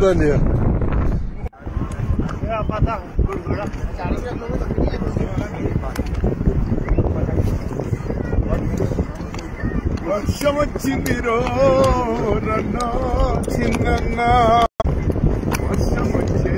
చూడండి వర్షం వచ్చింది రో రన్న చిన్న వర్షం వచ్చే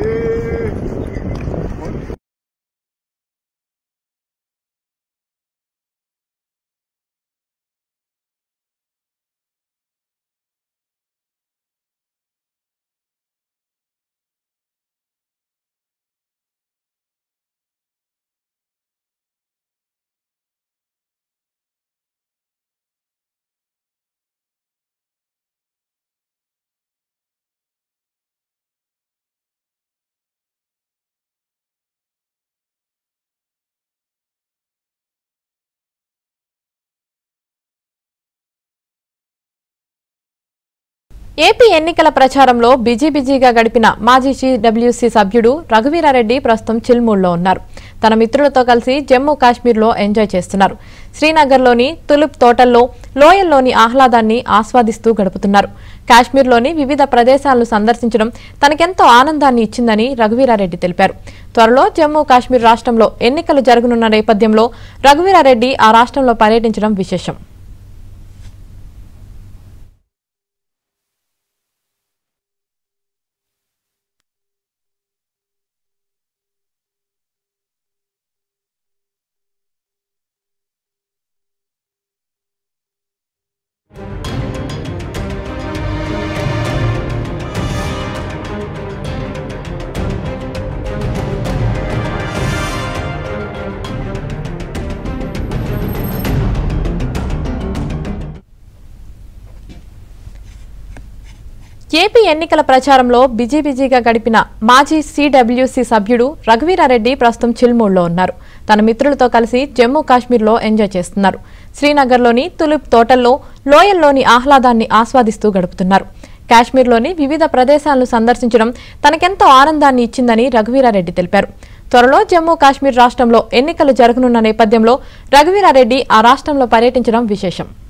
ఏపీ ఎన్నికల ప్రచారంలో బిజీ బిజీగా గడిపిన మాజీ సిడబ్ల్యూసీ సభ్యుడు రఘువీరారెడ్డి ప్రస్తుతం చిల్మూడ్లో ఉన్నారు తన మిత్రులతో కలిసి జమ్మూ కాశ్మీర్లో ఎంజాయ్ చేస్తున్నారు శ్రీనగర్లోని తులిప్ తోటల్లో లోయల్లోని ఆహ్లాదాన్ని ఆస్వాదిస్తూ గడుపుతున్నారు కాశ్మీర్లోని వివిధ ప్రదేశాలను సందర్శించడం తనకెంతో ఆనందాన్ని ఇచ్చిందని రఘువీరారెడ్డి తెలిపారు త్వరలో జమ్మూ కాశ్మీర్ రాష్ట్రంలో ఎన్నికలు జరగనున్న నేపథ్యంలో రఘువీరారెడ్డి ఆ రాష్ట్రంలో పర్యటించడం విశేషం ఏపీ ఎన్నికల ప్రచారంలో బిజీ బిజీగా గడిపిన మాజీ సిడబ్ల్యూసీ సభ్యుడు రఘువీరారెడ్డి ప్రస్తుతం చిల్మూడ్లో ఉన్నారు తన మిత్రులతో కలిసి జమ్మూ కాశ్మీర్లో ఎంజాయ్ చేస్తున్నారు శ్రీనగర్లోని తులిప్ తోటల్లో లోయల్లోని ఆహ్లాదాన్ని ఆస్వాదిస్తూ గడుపుతున్నారు కాశ్మీర్లోని వివిధ ప్రదేశాలను సందర్శించడం తనకెంతో ఆనందాన్ని ఇచ్చిందని రఘువీరారెడ్డి తెలిపారు త్వరలో జమ్మూ కాశ్మీర్ రాష్ట్రంలో ఎన్నికలు జరగనున్న నేపథ్యంలో రఘువీరారెడ్డి ఆ రాష్ట్రంలో పర్యటించడం విశేషం